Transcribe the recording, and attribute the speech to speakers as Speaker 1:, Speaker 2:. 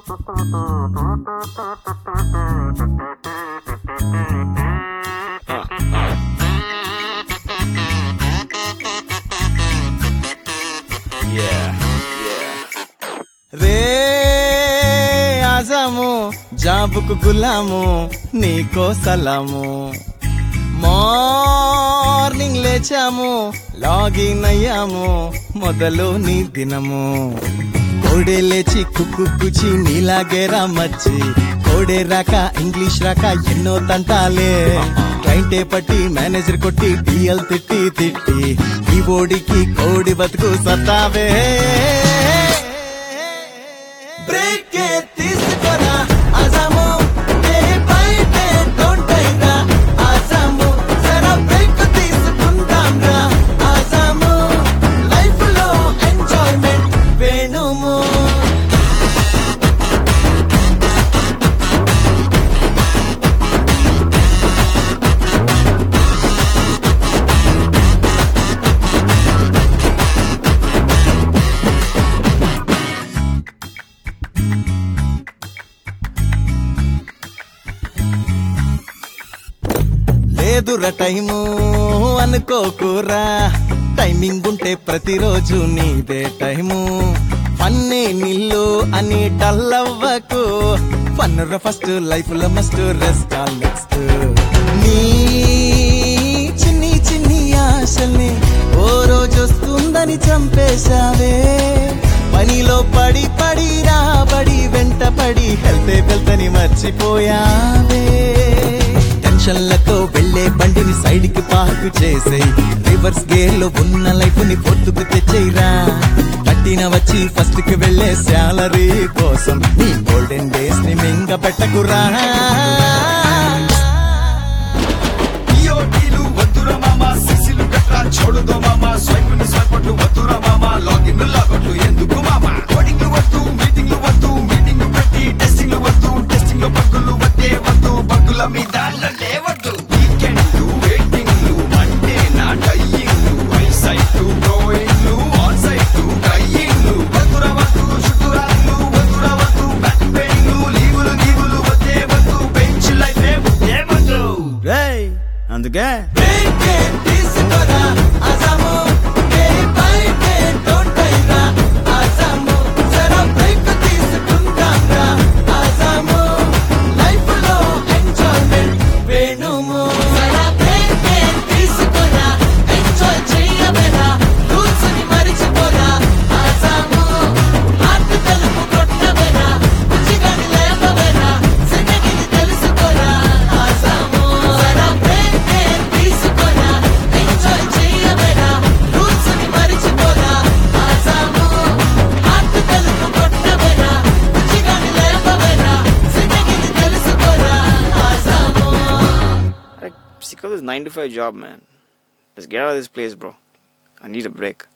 Speaker 1: Yeah, yeah.
Speaker 2: రే ఆజాము జాబుకు గులాము నీకో సలాము morning లేచాము login అయ్యాము మొదలు నీ దినము కోడే లేచి కుక్కు కుచి నీలాగేరా మచ్చి కోడే రాక ఇంగ్లీష్ రాక ఎన్నో తంటాలే క్లైంటే పట్టి మేనేజర్ కొట్టి డిఎల్ తిట్టి తిట్టి ఈ బోడికి కోడి బతుకు సత్తావే బ్రేక్ తీసుకోరా ఆజాము డే బై డే డోంట్ అయిరా ఆజాము జరా బ్రేక్ తీసుకుందాం రా ఆజాము లైఫ్ లో ఎంజాయ్మెంట్ వేణుము లేదురా టైము అనుకోకురా టైమింగ్ ఉంటే ప్రతిరోజు నీదే టైము పన్నే నిల్లు అని డల్లవ్వకు పన్నుర ఫస్ట్ లైఫ్ లో మస్ట్ రెస్ట్ ఆల్ నెక్స్ట్ నీ చిన్ని చిన్ని ఆశల్ని ఓ రోజు వస్తుందని చంపేశావే పనిలో పడి పడి రాబడి వెంట పడి హెల్తే వెళ్తని మర్చిపోయావే టెన్షన్లతో వెళ్లే బండిని సైడ్ కి పార్క్ చేసేయ్ రివర్స్ గేర్ లో ఉన్న లైఫ్ ని పొద్దుకు తెచ్చేయరా పట్టిన వచ్చి ఫస్ట్ కి వెళ్లే శాలరీ కోసం నీ గోల్డెన్ డేస్ ని మింగ పెట్టకురా
Speaker 1: ఈఓటీలు వద్దురా మామ సిసిలు గట్రా చూడదు మామ స్వైపుని స్వైపట్లు వద్దురా మామ లాగిన్ లాగొట్లు ఎందుకు మామ కోడింగ్లు వద్దు మీటింగ్లు వద్దు మీటింగ్ పెట్టి టెస్టింగ్లు వద్దు టెస్టింగ్ లో బగ్గులు వద్దే వద్దు బగ్గుల మీద నన్నే వద్దు వీకెండ్లు వెయిటింగ్లు మండే నా డయ్యింగ్లు ఐసైట్ గ్రోయింగ్లు ఆన్ సైట్ డయ్యింగ్లు వద్దురా వద్దు శుక్రాలు వద్దురా వద్దు బ్యాక్ పెయిన్లు లీవులు గీవులు వద్దే వద్దు బెంచ్ లైఫ్ వద్దే వద్దు
Speaker 2: రేయ్ అందుకే బ్రేక్ తీసుకోరా ఆజాము డే బై డే డోంట్ అయిరా ఆజాము జరా బ్రేక్ తీసుకుందాం రా ఆజాము లైఫ్ లో ఎంజాయ్మెంట్ వేణుము
Speaker 3: జరా బ్రేక్ తీసుకోరా ఎంజాయ్ చెయ్యవేరా రూల్స్ ని మరిచిపోరా ఆసాము హార్ట్ తలుపు కొట్టవేరా బుజ్జిగాని లేపవేరా జిందగీని తెలుసుకోరా ఆసాము జరా బ్రేక్ తీసుకోరా ఎంజాయ్ చెయ్యవేరా రూల్స్ ని మరిచిపోరా ఆసాము హార్ట్ తలుపు కొట్టవేరా బుజ్జిగాని లేపవేరా జిందగీని తెలుసుకోరా ఆసాము
Speaker 4: Like, sick of this 9 to 5 job, man. Let's get out of this place, bro. I need a break.